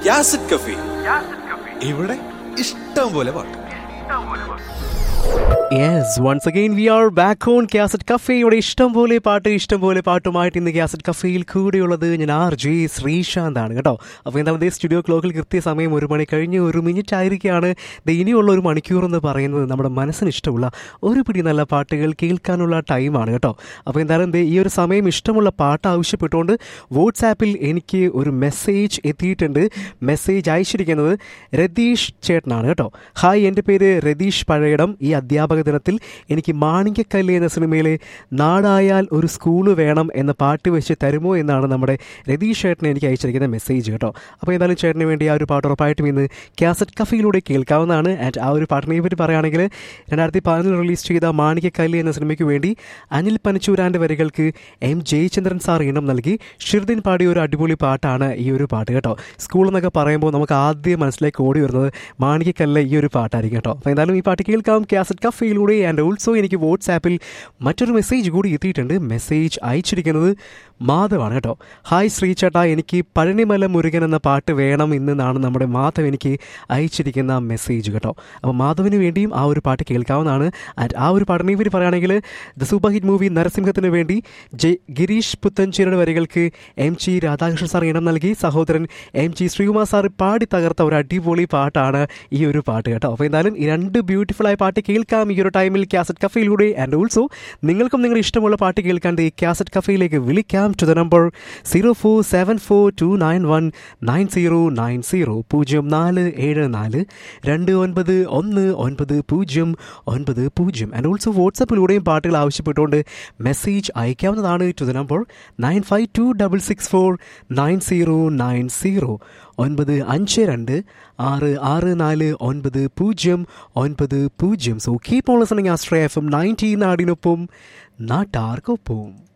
യാസിഡ് കഫി ഇവിടെ ഇഷ്ടം പോലെ പാട്ട് yes once again we are back on cassette കഫേയുടെ ഇഷ്ടം പോലെ പാട്ട് ഇഷ്ടം പോലെ പാട്ടുമായിട്ട് ഇന്ന് ക്യാസറ്റ് കഫേയിൽ കൂടെയുള്ളത് ഞാൻ ആർ ജെ ശ്രീശാന്ത് ആണ് കേട്ടോ അപ്പോൾ എന്താ പറയുക സ്റ്റുഡിയോ ക്ലോക്കിൽ കൃത്യസമയം ഒരു മണി കഴിഞ്ഞ് ഒരു മിനിറ്റ് ആയിരിക്കുകയാണ് ദേ ഇനിയുള്ള ഒരു മണിക്കൂർ എന്ന് പറയുന്നത് നമ്മുടെ മനസ്സിന് ഇഷ്ടമുള്ള ഒരു പിടി നല്ല പാട്ടുകൾ കേൾക്കാനുള്ള ടൈമാണ് കേട്ടോ അപ്പോൾ എന്തായാലും ദേ ഈ ഒരു സമയം ഇഷ്ടമുള്ള പാട്ട് ആവശ്യപ്പെട്ടുകൊണ്ട് വാട്സാപ്പിൽ എനിക്ക് ഒരു മെസ്സേജ് എത്തിയിട്ടുണ്ട് മെസ്സേജ് അയച്ചിരിക്കുന്നത് രതീഷ് ചേട്ടനാണ് കേട്ടോ ഹായ് എൻ്റെ പേര് രതീഷ് പഴയടം ഈ അധ്യാപക ദിനത്തിൽ എനിക്ക് മാണിക്യക്കല്ല് എന്ന സിനിമയിലെ നാടായാൽ ഒരു സ്കൂള് വേണം എന്ന പാട്ട് വെച്ച് തരുമോ എന്നാണ് നമ്മുടെ രതീഷ് ചേട്ടൻ എനിക്ക് അയച്ചിരിക്കുന്ന മെസ്സേജ് കേട്ടോ അപ്പോൾ എന്തായാലും ചേട്ടന് വേണ്ടി ആ ഒരു പാട്ട് ഉറപ്പായിട്ടും ഇന്ന് കാസറ്റ് കഫയിലൂടെ കേൾക്കാവുന്നതാണ് ആൻഡ് ആ ഒരു പാട്ടിനെ പറ്റി പറയുകയാണെങ്കിൽ രണ്ടായിരത്തി പതിനൊന്നിൽ റിലീസ് ചെയ്ത മാണിക്യക്കല്ല് എന്ന സിനിമയ്ക്ക് വേണ്ടി അനിൽ പനച്ചൂരാൻ്റെ വരികൾക്ക് എം ജയചന്ദ്രൻ സാർ ഇനം നൽകി ഷിർദിൻ പാടിയ ഒരു അടിപൊളി പാട്ടാണ് ഈ ഒരു പാട്ട് കേട്ടോ സ്കൂൾ എന്നൊക്കെ പറയുമ്പോൾ നമുക്ക് ആദ്യം മനസ്സിലേക്ക് ഓടി വരുന്നത് മാണിക്യക്കല്ല് ഈ ഒരു പാട്ടായിരിക്കും കേട്ടോ അപ്പോൾ എന്തായാലും ഈ പാട്ട് കേൾക്കാം കാസറ്റ് കഫയിലൂടെ ആൻഡ് ഓൾസോ എനിക്ക് വാട്സാപ്പിൽ മറ്റൊരു മെസ്സേജ് കൂടി എത്തിയിട്ടുണ്ട് മെസ്സേജ് അയച്ചിരിക്കുന്നത് മാധവാണ് കേട്ടോ ഹായ് ശ്രീചേട്ടാ എനിക്ക് പഴനിമല മുരുകൻ എന്ന പാട്ട് വേണം ഇന്നാണ് നമ്മുടെ മാധവ് എനിക്ക് അയച്ചിരിക്കുന്ന മെസ്സേജ് കേട്ടോ അപ്പോൾ മാധവിന് വേണ്ടിയും ആ ഒരു പാട്ട് കേൾക്കാവുന്നതാണ് ആൻഡ് ആ ഒരു പാട്ടിനെ പറ്റി പറയുകയാണെങ്കിൽ ദ സൂപ്പർ ഹിറ്റ് മൂവി നരസിംഹത്തിന് വേണ്ടി ജെ ഗിരീഷ് പുത്തഞ്ചേരിയുടെ വരികൾക്ക് എം ജി രാധാകൃഷ്ണൻ സാർ ഇണം നൽകി സഹോദരൻ എം ജി ശ്രീകുമാർ സാർ പാടി തകർത്ത ഒരു അടിപൊളി പാട്ടാണ് ഈ ഒരു പാട്ട് കേട്ടോ അപ്പോൾ എന്തായാലും ഈ രണ്ട് ബ്യൂട്ടിഫുൾ ആയ പാട്ട് കേൾക്കാം ഈ ഒരു ടൈമിൽ കാസറ്റ് കഫയിലൂടെ ആൻഡ് ഓൾസോ നിങ്ങൾക്കും നിങ്ങളുടെ ഇഷ്ടമുള്ള പാട്ട് കേൾക്കാൻ ഈ കാസറ്റ് കഫയിലേക്ക് വിളിക്കാം to the number zero four seven four two nine one nine zero nine zero പൂജ്യം നാല് ഏഴ് നാല് രണ്ട് ഒൻപത് ഒന്ന് ഒൻപത് പൂജ്യം ഒൻപത് പൂജ്യം ആൻഡ് ഓൾസോ വാട്സപ്പിലൂടെയും പാട്ടുകൾ ആവശ്യപ്പെട്ടുകൊണ്ട് മെസ്സേജ് അയക്കാവുന്നതാണ് to the number nine five two double six four nine zero nine zero ഒൻപത് അഞ്ച് രണ്ട് ആറ് ആറ് നാല് ഒൻപത് പൂജ്യം ഒൻപത് പൂജ്യം സോ കീപ് ഓൺ ലിസണിങ് ആസ്ട്രേ എഫ് എം നയൻറ്റീൻ നാടിനൊപ്പം നാട്ടാർക്കൊപ്പം